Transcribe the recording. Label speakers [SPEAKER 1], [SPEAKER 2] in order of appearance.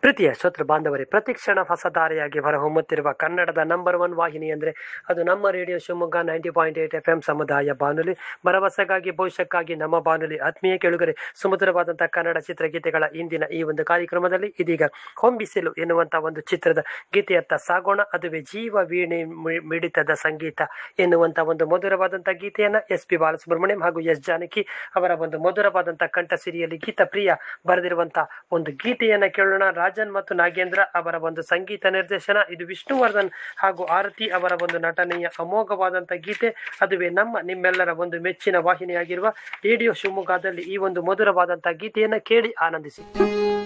[SPEAKER 1] ಪ್ರೀತಿಯ ಶ್ರೋತೃ ಬಾಂಧವರೇ ಪ್ರತಿಕ್ಷಣ ಹೊಸ ದಾರಿಯಾಗಿ ಹೊರಹೊಮ್ಮುತ್ತಿರುವ ಕನ್ನಡದ ನಂಬರ್ ಒನ್ ವಾಹಿನಿ ಅಂದರೆ ಅದು ನಮ್ಮ radio Shivamogga ninety point eight F M ಸಮುದಾಯ ಬಾನುಲಿ ಭರವಸೆಗಾಗಿ ಭವಿಷ್ಯಕ್ಕಾಗಿ ನಮ್ಮ ಬಾನುಲಿ ಆತ್ಮೀಯ ಕೆಳುಗರೆ ಸುಮಧುರವಾದಂತಹ ಕನ್ನಡ ಚಿತ್ರಗೀತೆಗಳ ಇಂದಿನ ಈ ಒಂದು ಕಾರ್ಯಕ್ರಮದಲ್ಲಿ ಇದೀಗ ಹೊಂಬಿಸಿಲು ಎನ್ನುವಂತಹ ಒಂದು ಚಿತ್ರದ ಗೀತೆಯತ್ತ ಸಾಗೋಣ ಅದುವೇ ಜೀವ ವೀಣೆ ಮಿ- ಮಿಡಿತದ ಸಂಗೀತ ಎನ್ನುವಂತ ಒಂದು ಮಧುರವಾದಂತಹ ಗೀತೆಯನ್ನ ಎಸ್ ಪಿ ಬಾಲಸುಬ್ರಹ್ಮಣ್ಯಂ ಹಾಗೂ ಎಸ್ ಜಾನಕಿ ಅವರ ಒಂದು ಮಧುರವಾದಂತಹ ಕಂಠಸಿರಿಯಲ್ಲಿ ಗೀತ ಪ್ರಿಯ ಬರೆದಿರುವಂತಹ ಒಂದು ಗೀತೆಯನ್ನ ಕೇಳೋಣ ರಾಜನ್ ಮತ್ತು ನಾಗೇಂದ್ರ ಅವರ ಒಂದು ಸಂಗೀತ ನಿರ್ದೇಶನ ಇದು ವಿಷ್ಣುವರ್ಧನ್ ಹಾಗೂ ಆರತಿ ಅವರ ಒಂದು ನಟನೆಯ ಅಮೋಘವಾದಂತಹ ಗೀತೆ ಅದುವೇ ನಮ್ಮ ನಿಮ್ಮೆಲ್ಲರ ಒಂದು ಮೆಚ್ಚಿನ ವಾಹಿನಿಯಾಗಿರುವ ರೇಡಿಯೋ ಶಿವಮೊಗ್ಗದಲ್ಲಿ ಈ ಒಂದು ಮಧುರವಾದಂತಹ ಗೀತೆಯನ್ನ ಕೇಳಿ ಆನಂದಿಸಿ